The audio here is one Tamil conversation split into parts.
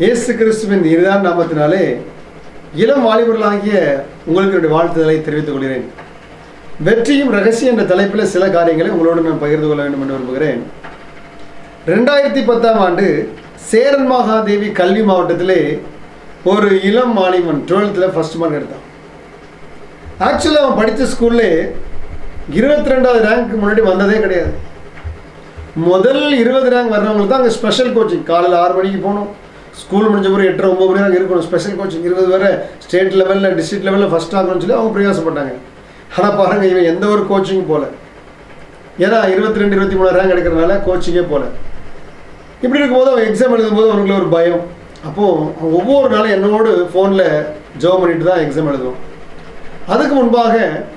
இயேசு கிறிஸ்துவின் இதுதான் நாமத்தினாலே இளம் வாலிபர்களாகிய உங்களுக்கு என்னுடைய வாழ்த்துதலை தெரிவித்துக் கொள்கிறேன் வெற்றியும் ரகசியம் என்ற தலைப்பில் சில காரியங்களை உங்களோடு நான் பகிர்ந்து கொள்ள வேண்டும் என்று விரும்புகிறேன் ரெண்டாயிரத்தி பத்தாம் ஆண்டு சேரன் மகாதேவி கல்வி மாவட்டத்திலே ஒரு இளம் மாணவன் டுவெல்த்தில் ஃபர்ஸ்ட் மார்க் எடுத்தான் ஆக்சுவலாக அவன் படித்த ஸ்கூல்லே இருபத்தி ரெண்டாவது ரேங்க் முன்னாடி வந்ததே கிடையாது முதல் இருபது ரேங்க் வர்றவங்களுக்கு தான் அங்கே ஸ்பெஷல் கோச்சிங் காலையில் ஆறு மணிக்கு போகணும் ஸ்கூல் முடிஞ்ச பிறகு எட்டரை ஒம்பது மணி நேரம் இருக்கணும் ஸ்பெஷல் கோச்சிங் இருபது வரை ஸ்டேட் லெவலில் டிஸ்ட்ரிக்ட் லெவலில் ஃபஸ்ட் ஆகணும்னு சொல்லி அவங்க பிரயாசப்பட்டாங்க ஆனால் பாருங்கள் இவன் எந்த ஒரு கோச்சிங் போகல ஏன்னா இருபத்தி ரெண்டு இருபத்தி மூணு ரேங்க் எடுக்கிறதுனால கோச்சிங்கே போகல இப்படி இருக்கும்போது அவன் எக்ஸாம் எழுதும்போது அவனுக்குள்ள ஒரு பயம் அப்போது அவன் ஒவ்வொரு நாளும் என்னோடு ஃபோனில் ஜோம் பண்ணிட்டு தான் எக்ஸாம் எழுதுவோம் அதுக்கு முன்பாக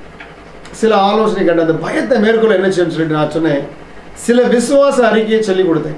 சில ஆலோசனை கண்ட அந்த பயத்தை மேற்கொள்ள என்ன செய்யணும்னு சொல்லிட்டு நான் சொன்னேன் சில விசுவாச அறிக்கையை சொல்லிக் கொடுத்தேன்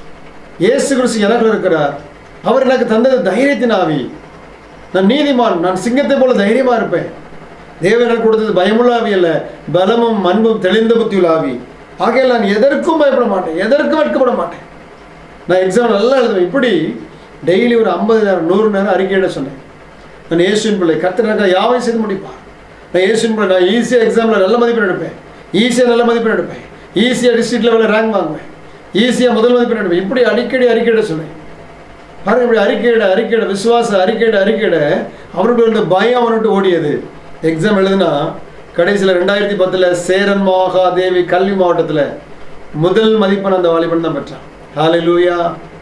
இயேசு கிறிஸ்து எனக்கு இருக்கிறார் அவர் எனக்கு தந்தது தைரியத்தின் ஆவி நான் நீதிமான் நான் சிங்கத்தை போல தைரியமா இருப்பேன் தேவன் எனக்கு கொடுத்தது பயமுள்ள ஆவி அல்ல பலமும் அன்பும் தெளிந்த புத்தியுள்ள ஆவி ஆகையால் நான் எதற்கும் பயப்பட மாட்டேன் எதற்கும் வெட்கப்பட மாட்டேன் நான் எக்ஸாம் நல்லா எழுதுவேன் இப்படி டெய்லி ஒரு ஐம்பது நேரம் நூறு நேரம் அறிக்கையிட சொன்னேன் நான் இயேசுவின் பிள்ளை கத்திரக்கா யாவையும் செய்து முடிப்பார் நான் இயேசுவின் பிள்ளை நான் ஈஸியாக எக்ஸாமில் நல்ல மதிப்பெண் எடுப்பேன் ஈஸியாக நல்ல மதிப்பெண் எடுப்பேன் ஈஸியாக டிஸ்ட்ரிக்ட் லெவலில் ரேங்க் வாங்குவேன் ஈஸியாக முதல் மதிப்பெண் எடுப்பேன் இப்படி அடிக்கடி அறிக்கையிட சொன்னேன் பாருங்க இப்படி அறிக்கையிட அறிக்கையிட விசுவாச அறிக்கையிட அறிக்கையிட அவனுடைய இருந்த பயம் அவனுட்டு ஓடியது எக்ஸாம் எழுதுனா கடைசியில் ரெண்டாயிரத்தி பத்தில் சேரன் மகாதேவி கல்வி மாவட்டத்தில் முதல் மதிப்பெண் அந்த வாலிபன் தான் பெற்றான் ஹாலை லூயா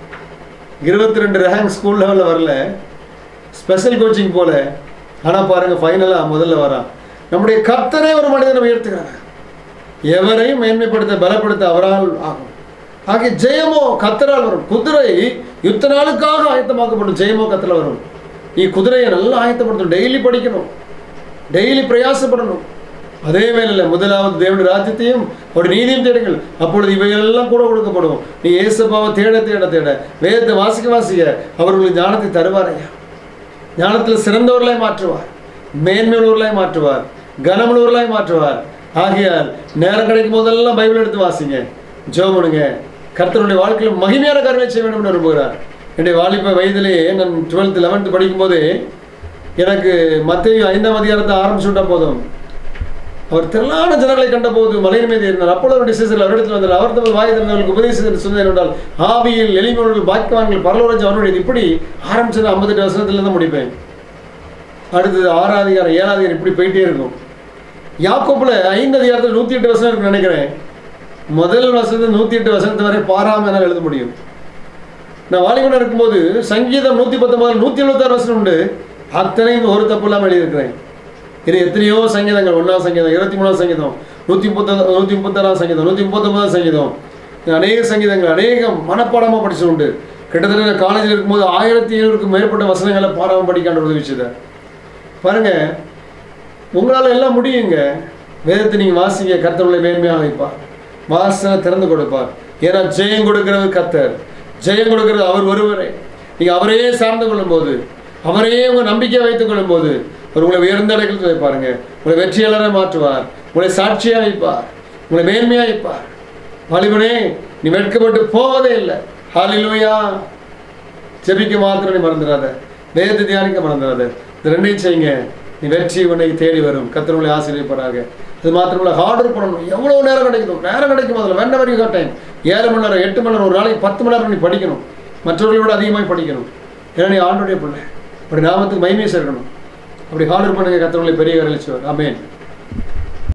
இருபத்தி ரெண்டு ரேங்க் ஸ்கூல் லெவலில் வரல ஸ்பெஷல் கோச்சிங் போல ஆனால் பாருங்கள் ஃபைனலாக முதல்ல வரான் நம்முடைய கர்த்தரே ஒரு மனிதனை உயர்த்துகிறார் எவரையும் மேன்மைப்படுத்த பலப்படுத்த அவரால் ஆகும் ஆகிய ஜெயமோ கத்தரால் வரும் குதிரை யுத்த நாளுக்காக ஆயத்தமாக்கப்படும் ஜெயமோ கத்தரால் வரும் நீ குதிரையை நல்லா ஆயத்தப்படுத்தணும் டெய்லி படிக்கணும் டெய்லி பிரயாசப்படணும் அதே வேளையில் முதலாவது தேவனுடைய ராஜ்யத்தையும் ஒரு நீதியும் தேடுங்கள் அப்பொழுது இவைகளெல்லாம் கூட கொடுக்கப்படும் நீ ஏசப்பாவை தேட தேட தேட வேதத்தை வாசிக்க வாசிக்க அவர்களுக்கு ஞானத்தை தருவார் ஐயா ஞானத்தில் சிறந்தவர்களாய் மாற்றுவார் மேன்மையுள்ளவர்களாய் மாற்றுவார் கனமுள்ளவர்களாய் மாற்றுவார் ஆகையால் நேரம் கிடைக்கும் போதெல்லாம் பைபிள் எடுத்து வாசிங்க ஜெபம் பண்ணுங்க கர்த்தருடைய வாழ்க்கையில் மகிமையான காரியங்களை செய்ய வேண்டும் என்று விரும்புகிறார் என்னுடைய வாலிப வயதிலே நான் டுவெல்த்து லெவன்த்து படிக்கும்போது எனக்கு மத்திய ஐந்தாம் அதிகாரத்தை ஆரம்பிச்சு விட்டா போதும் அவர் திரளான ஜனங்களை கண்டபோது மலையின் மீது இருந்தார் அப்பொழுது அவருடைய சிசர்கள் அவரிடத்தில் வந்தார் அவர் தமது வாய் திறந்தவர்களுக்கு உபதேசத்தில் சொன்னது என்றால் ஆவியில் எளிமையுள்ள பாக்கியவான்கள் பரலோரஞ்சு அவனுடைய இப்படி ஆரம்பிச்சது ஐம்பத்தெட்டு வசனத்துல தான் முடிப்பேன் அடுத்தது ஆறாம் அதிகாரம் ஏழாம் அதிகாரம் இப்படி போயிட்டே இருக்கும் யாக்கோப்புல ஐந்து அதிகாரத்தில் நூற்றி எட்டு வசனம் இருக்குன்னு நினைக்கிறேன் முதல் வசனத்தை நூற்றி எட்டு வசனத்து வரை பாராம என்னால் எழுத முடியும் நான் வாலிபனாக இருக்கும்போது சங்கீதம் நூற்றி பத்தொன்பது நூற்றி எழுபத்தாறு வசனம் உண்டு அத்தனையும் ஒரு தப்பு இல்லாமல் எழுதியிருக்கிறேன் இது எத்தனையோ சங்கீதங்கள் ஒன்றாம் சங்கீதம் இருபத்தி மூணாம் சங்கீதம் நூற்றி முப்பத்த நூற்றி முப்பத்தாறாம் சங்கீதம் நூற்றி முப்பத்தொன்பதாம் சங்கீதம் அநேக சங்கீதங்கள் அநேகம் மனப்பாடமாக படிச்சு உண்டு கிட்டத்தட்ட நான் காலேஜில் இருக்கும்போது ஆயிரத்தி ஐநூறுக்கும் மேற்பட்ட வசனங்களை பாராமல் படிக்காண்ட உதவிச்சதை பாருங்க உங்களால் எல்லாம் முடியுங்க வேதத்தை நீங்கள் வாசிங்க கர்த்தர்களை மேன்மையாக வைப்பார் வாசனை திறந்து கொடுப்பார் ஏன்னா ஜெயம் கொடுக்கிறது கர்த்தர் ஜெயம் கொடுக்கிறது அவர் ஒருவரே நீங்கள் அவரையே சார்ந்து கொள்ளும்போது அவரையே உங்கள் நம்பிக்கையை வைத்துக் கொள்ளும்போது அவர் உங்களை உயர்ந்த இடத்தில் வைப்பாருங்க உங்களை வெற்றியாளராக மாற்றுவார் உங்களை சாட்சியாக வைப்பார் உங்களை மேன்மையாக வைப்பார் வாலிபனே நீ வெட்கப்பட்டு போவதே இல்லை ஹாலிலூயா ஜெபிக்க மாத்திரம் நீ மறந்துடாத வேதத்தை தியானிக்க மறந்துடாத இந்த ரெண்டையும் செய்யுங்க நீ வெற்றி உன்னை தேடி வரும் கத்தர் உங்களை ஆசீர்வதிப்பாராக அது மாத்திரமில்ல ஆர்டர் பண்ணணும் எவ்வளோ நேரம் கிடைக்கும் நேரம் கிடைக்கும் அதில் வேண்ட வரைக்கும் டைம் ஏழு மணி நேரம் எட்டு மணி நேரம் ஒரு நாளைக்கு பத்து மணி நேரம் நீ படிக்கணும் மற்றவர்களை விட அதிகமாக படிக்கணும் ஏன்னா நீ ஆண்டுடைய பிள்ளை அப்படி நாமத்துக்கு மைமையை சேர்க்கணும் அப்படி ஆர்டர் பண்ணுங்க கத்தவங்களை பெரிய வேலை ஆமேன்